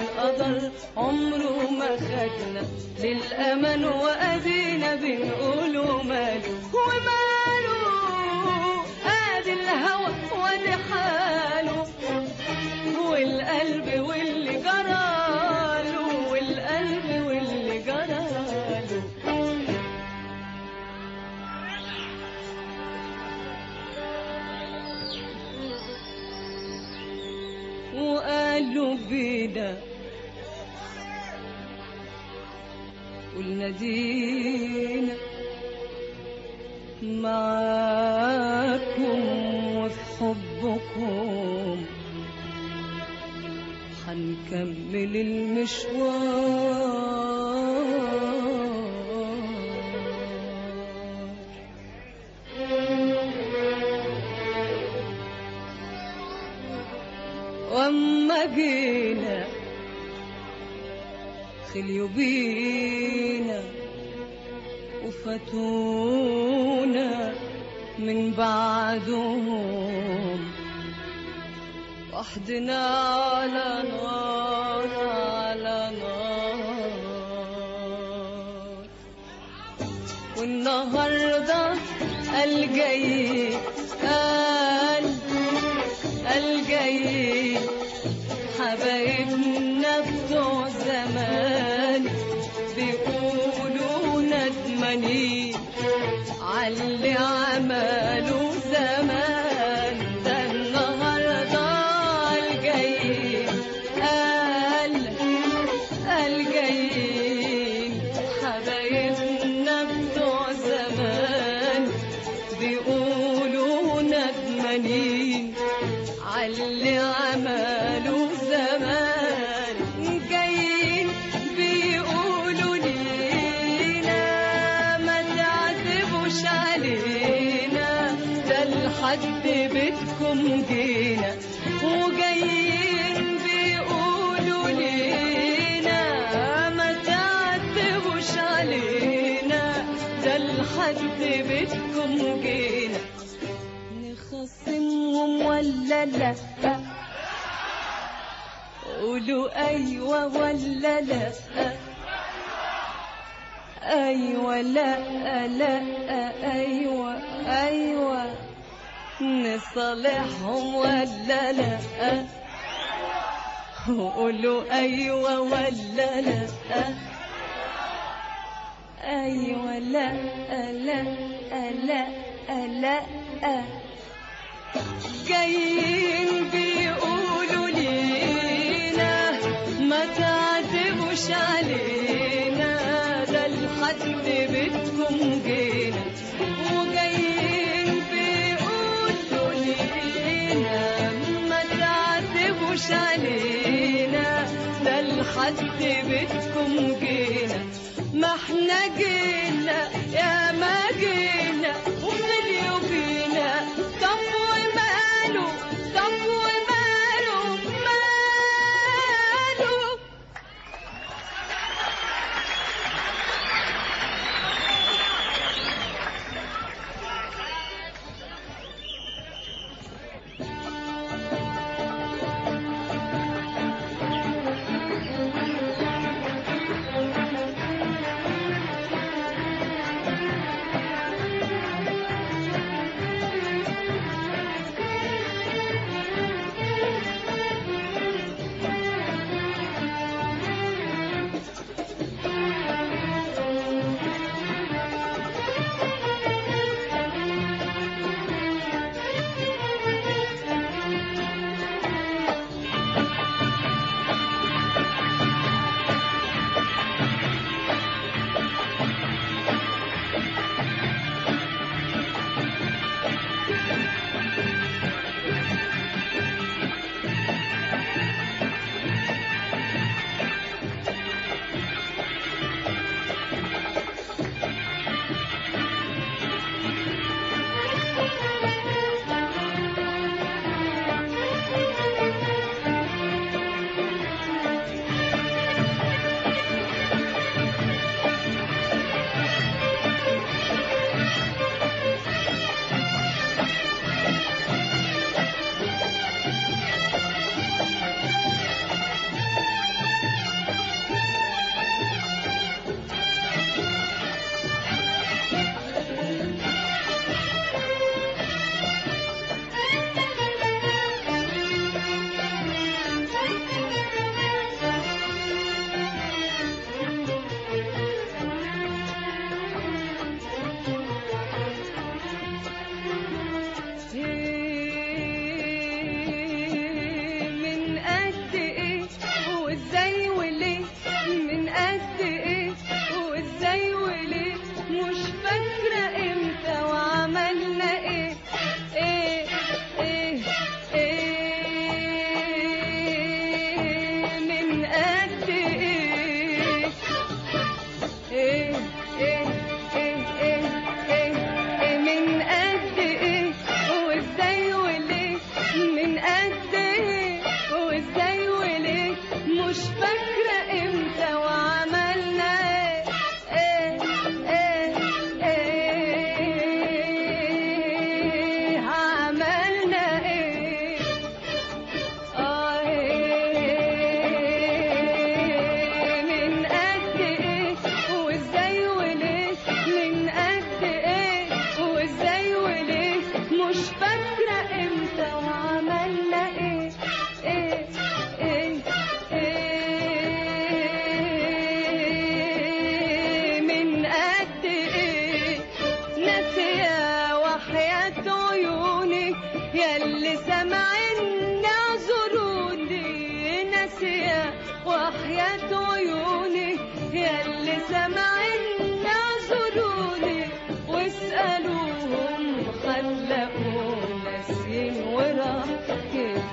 القدر عمره ما خدنا للأمل وأدينا بنقوله ماله وماله ادي الهوى وادي حاله والقلب واللي جراله والقلب واللي جراله وقالوا بينا والمدينة معاكم وفي حبكم هنكمل المشوار واما جينا خليوا بينا وفاتونا من بعدهم وحدنا على نار على نار والنهارده الجاي قال الجاي حبايبنا بتوع زمان بيقولوا ندمانين عاللي عملوا زمان ده النهارده الجاي قال الجايين حبايبنا بتوع زمان بيقولوا ندمانين عاللي عملوا زمان جايين بيقولوا لينا ما تعذبوش علينا ده لحد بيتكم جينا وجايين بيقولوا لينا ما تعذبوش علينا ده لحد بيتكم جينا نخصمهم ولا لا قولوا ايوه ولا لا ايوه لا لا ايوه ايوه نصالحهم ولا لا قولوا ايوه ولا لا ايوه لا لا لا لا جايين بيقولوا لينا ما تعتبوش علينا ده لحد بيتكم جينا وجايين بيقولوا لينا ما تعتبوش علينا ده لحد بيتكم جينا ما احنا جينا يا ما جينا ومليوا بينا طب وماله طب وماله ماله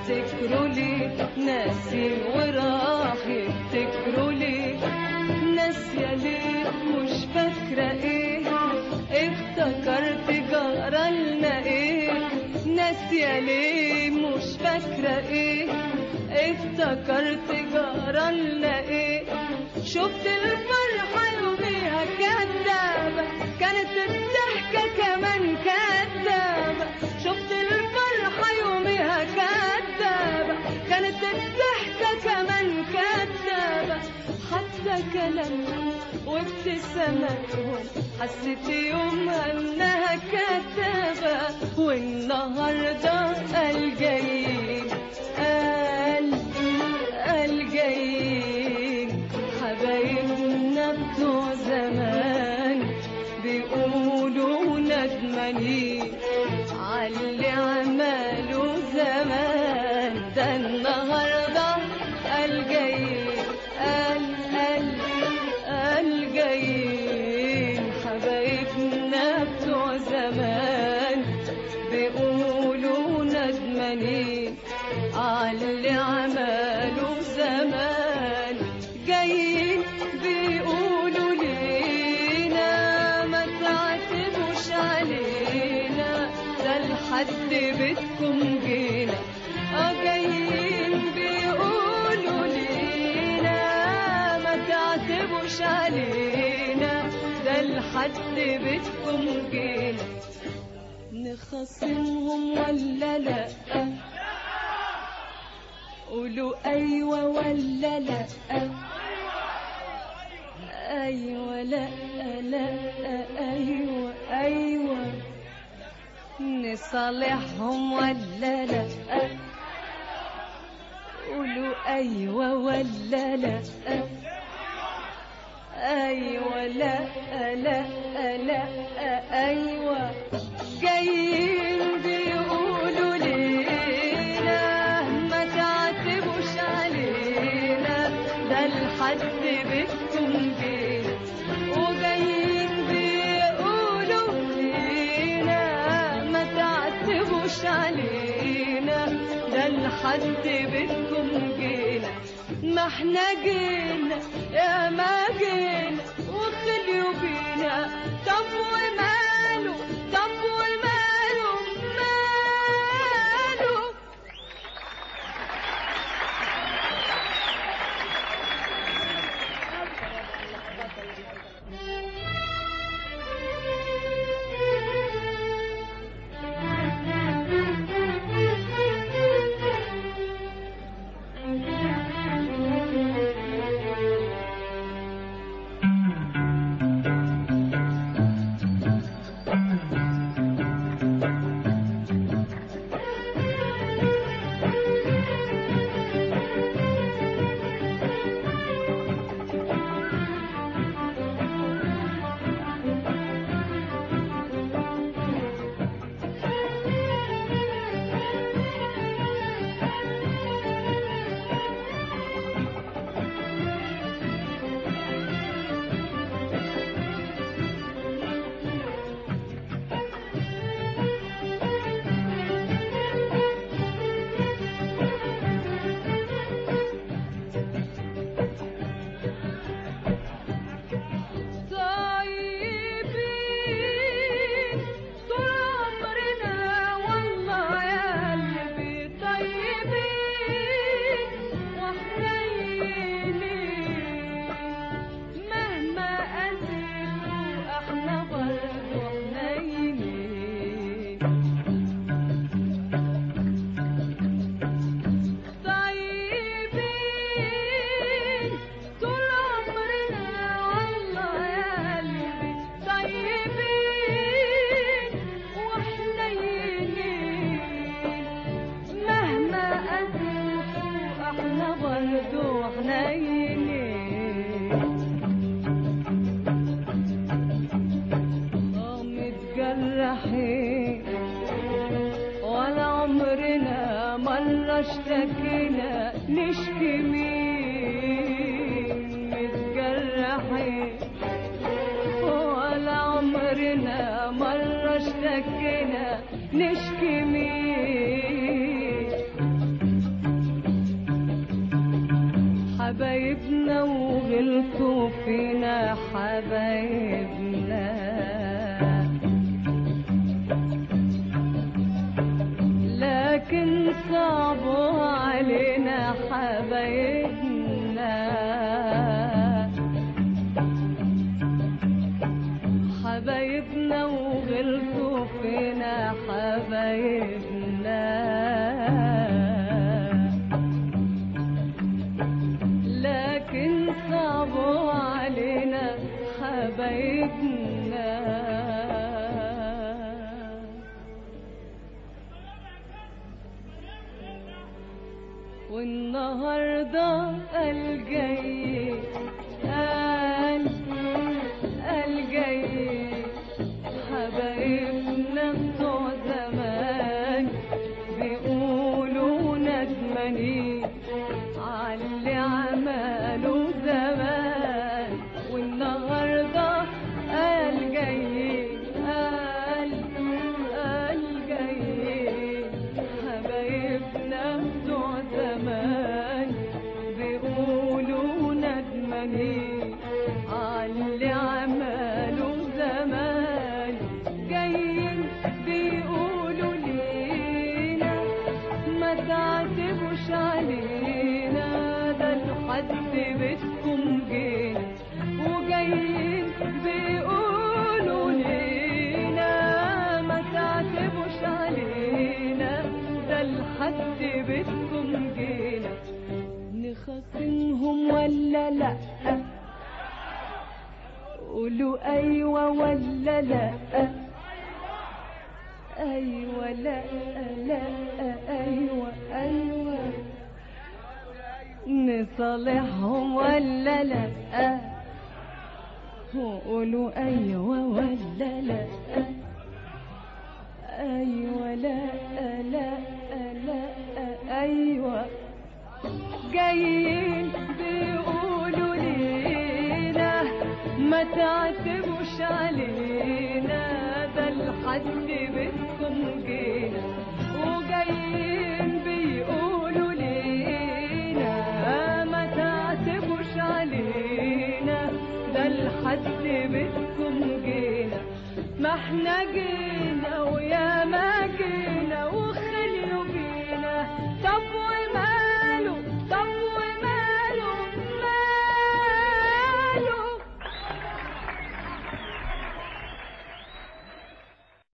يفتكروا ليه ناسي وراح يفتكروا ليه ناسية ليه مش فاكرة ايه افتكرت جرالنا ايه ناسية ليه مش فاكرة ايه افتكرت جرالنا ايه شفت الفرحة يوميها كدابة كانت الضحكة كمان كدابة شفت الفرحة يوميها كدابة كانت الضحكة كمان كدابة حتى كلامهم وابتساماتهم حسيت يومها انها كدابة والنهاردة قال جايين قال قال جايين حبايبنا بتوع زمان بيقولوا ندمانين عاللي عملوا زمان ده النهارده قال جايين قال قال قال جايين حبايبنا بتوع زمان بيقولوا ندمانين عاللي عملوا زمان جايين بيقولوا لينا ما تعتبوش علينا ده لحد بيتكم جينا اه جايين بيقولوا لينا ما تعتبوش علينا ده لحد بيتكم جينا نخاصمهم ولا لا قولوا ايوه ولا لا ايوه لا لا ايوه ايوه نصالحهم ولا لا قولوا ايوه ولا لا ايوه لا لا لا ايوه جايين بيقولوا لينا ما تعتبوش علينا ده لحد بيتكم جينا وجايين بيقولوا لينا ما تعتبوش علينا ده لحد بيتكم جينا ما احنا جينا يا ما جينا وخليوا بينا طب وماله طب وماله ماله طيبين طول عمرنا والله يا قلبي طيبين وحنينين مهما قاسيتوا احنا برضه حنينين طيبين طول عمرنا والله يا قلبي طيبين وحنينين مهما قاسيتوا احنا برضه حنينين اه متجرحين ولا عمرنا مرة اشتكينا نشكي مين متجرحين ولا عمرنا مرة اشتكينا نشكي مين حبايبنا وغلطوا فينا حبايبنا لكن صعبوا علينا حبايبنا حبايبنا وغلطوا فينا حبايبنا لكن صعبوا علينا حبايبنا والنهارده الجاي قال الجاي حبايبنا بتوع زمان بيقولوا ندمانين عاللي عملوا زمان والنهارده قال جاي قال قال جاي حبايبنا بتوع زمان بيقولوا ندمانين عاللي عملوا زمان جايين بيقولوا لينا ما تعتبوش علينا ده لحد بيتكم جينا وجايين بيقولوا لينا ما تعتبوش علينا ده لحد بيتكم جينا نخاصمهم ولا لأ قولوا أيوة ولا لأ أيوة لا لا أيوة أيوة نصالحهم ولا لا وقولوا أيوة ولا لا أيوة لا لا لا أيوة جايين بيقولوا لينا ما تعتبوش علينا ده لحد بيتكم جينا وجايين بيقولوا لينا ما تعتبوش علينا ده لحد بيتكم جينا ما احنا جينا